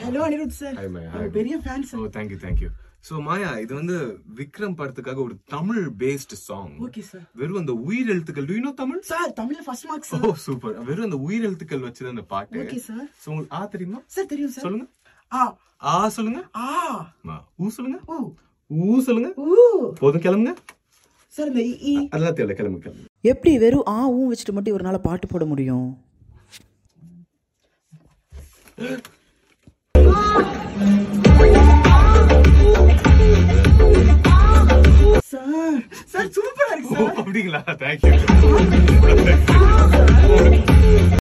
Hello Anirudh sir Hi, Maya. Hi. பெரிய fan oh sir thank you thank you so Maya இது வந்து விக்ரம் படத்துக்காக ஒரு Tamil based song okay sir வெறும் அந்த உயிர் எழுத்துக்கள் யூ நோ தமிழ் சார் தமிழ்ல first mark oh sir super வெறும் அந்த உயிர் எழுத்துக்கள் வச்சுதான் அந்த பாட்டு ஓகே சார் சோ உங்களுக்கு ஆ தெரியுமா சார் தெரியும் சார் சொல்லுங்க ஆ ஆ சொல்லுங்க ஆ ஆ, ஊ சொல்லுங்க ஊ ஊ சொல்லுங்க ஊ போதும் கிளம்புங்க சார் இந்த இ- இ அதெல்லாம் தேவையில்ல கிளம்பு கிளம்பு எப்படி வெறும் ஆ ஊ வச்சுட்டு மட்டும் இவரால பாட்டு போட முடியும் சார் சார் சூப்பரா இருக்கு ஓ சார் அப்படிங்களா தேங்க்யூ